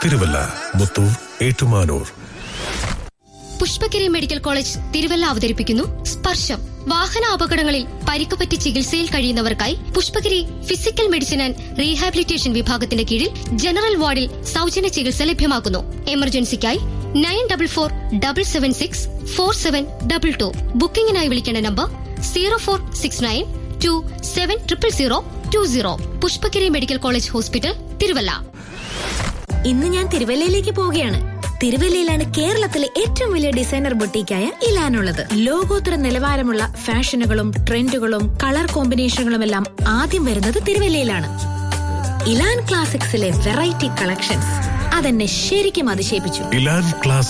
Thiruvalla Muthoor Ettumanoor Pushpagiri medical college Thiruvalla അവതരിപ്പിക്കുന്നു സ്പർശം വാഹന അപകടങ്ങളിൽ പരിക്കുപറ്റി ചികിത്സയിൽ കഴിയുന്നവർക്കായി Pushpagiri physical medicine and rehabilitation വിഭാഗത്തിന്റെ കീഴിൽ ജനറൽ വാർഡിൽ സൗജന്യ ചികിത്സ ലഭ്യമാക്കുന്നു എമർജൻസിക്കായി nine double four double seven six four seven double two ബുക്കിംഗിനായി വിളിക്കേണ്ട number zero four six nine two seven triple zero two zero Pushpagiri medical college hospital Thiruvalla ഇന്ന് ഞാൻ തിരുവല്ലയിലേക്ക് പോവുകയാണ് തിരുവല്ലയിലാണ് കേരളത്തിലെ ഏറ്റവും വലിയ ഡിസൈനർ ബൊട്ടീക്കായ ഇലാനുള്ളത് ലോകോത്തര നിലവാരമുള്ള ഫാഷനുകളും ട്രെൻഡുകളും കളർ കോമ്പിനേഷനുകളും എല്ലാം ആദ്യം വരുന്നത് തിരുവല്ലയിലാണ് ഇലാൻ ക്ലാസിക്സിലെ വെറൈറ്റി കളക്ഷൻസ് അതെന്നെ ശരിക്കും അതിശയിപ്പിച്ചു ഇലാൻ ക്ലാസ്